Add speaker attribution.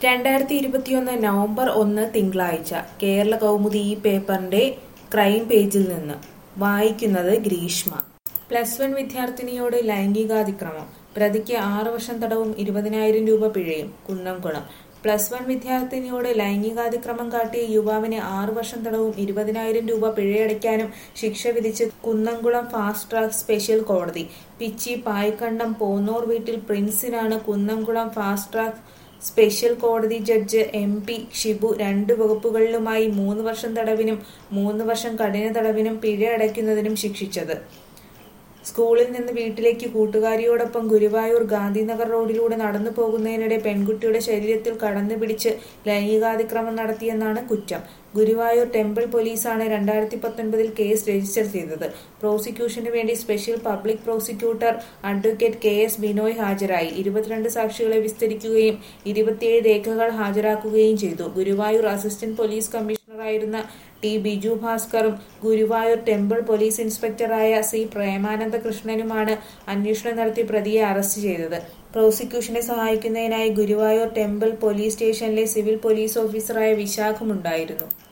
Speaker 1: രണ്ടായിരത്തി ഇരുപത്തിയൊന്ന് നവംബർ ഒന്ന് തിങ്കളാഴ്ച കേരള കൗമുദി ഈ പേപ്പറിന്റെ ക്രൈം പേജിൽ നിന്ന് വായിക്കുന്നത് ഗ്രീഷ്മ പ്ലസ് വൺ വിദ്യാർത്ഥിനിയോട് ലൈംഗികാതിക്രമം പ്രതിക്ക് ആറ് വർഷം തടവും ഇരുപതിനായിരം രൂപ പിഴയും കുന്നംകുളം പ്ലസ് വൺ വിദ്യാർത്ഥിനിയോട് ലൈംഗികാതിക്രമം കാട്ടിയ യുവാവിന് ആറ് വർഷം തടവും ഇരുപതിനായിരം രൂപ പിഴയടയ്ക്കാനും ശിക്ഷ വിധിച്ച് കുന്നംകുളം ഫാസ്റ്റ് ട്രാക്ക് സ്പെഷ്യൽ കോടതി പിച്ചി പായ്ക്കണ്ടം പോന്നൂർ വീട്ടിൽ പ്രിൻസിനാണ് കുന്നംകുളം ഫാസ്റ്റ് ട്രാക്ക് സ്പെഷ്യൽ കോടതി ജഡ്ജ് എം പി ഷിബു രണ്ട് വകുപ്പുകളിലുമായി മൂന്ന് വർഷം തടവിനും മൂന്ന് വർഷം കഠിന തടവിനും പിഴ അടയ്ക്കുന്നതിനും ശിക്ഷിച്ചത് സ്കൂളിൽ നിന്ന് വീട്ടിലേക്ക് കൂട്ടുകാരിയോടൊപ്പം ഗുരുവായൂർ ഗാന്ധിനഗർ റോഡിലൂടെ നടന്നു പോകുന്നതിനിടെ പെൺകുട്ടിയുടെ ശരീരത്തിൽ കടന്നു പിടിച്ച് ലൈംഗികാതിക്രമം നടത്തിയെന്നാണ് കുറ്റം ഗുരുവായൂർ ടെമ്പിൾ പോലീസാണ് രണ്ടായിരത്തി പത്തൊൻപതിൽ കേസ് രജിസ്റ്റർ ചെയ്തത് പ്രോസിക്യൂഷന് വേണ്ടി special public prosecutor advocate K S Binoy ഹാജരായി ഇരുപത്തിരണ്ട് സാക്ഷികളെ വിസ്തരിക്കുകയും ഇരുപത്തിയേഴ് രേഖകൾ ഹാജരാക്കുകയും ചെയ്തു ഗുരുവായൂർ അസിസ്റ്റന്റ് പോലീസ് കമ്മീഷണറായിരുന്ന ടി ബിജു ഭാസ്കറും ഗുരുവായൂർ ടെമ്പിൾ പോലീസ് ഇൻസ്പെക്ടറായ സി പ്രേമാനന്ദ കൃഷ്ണനുമാണ് അന്വേഷണം നടത്തി പ്രതിയെ അറസ്റ്റ് ചെയ്തത് പ്രോസിക്യൂഷനെ സഹായിക്കുന്നതിനായി ഗുരുവായൂർ ടെമ്പിൾ പോലീസ് സ്റ്റേഷനിലെ സിവിൽ പോലീസ് ഓഫീസറായ വിശാഖമുണ്ടായിരുന്നു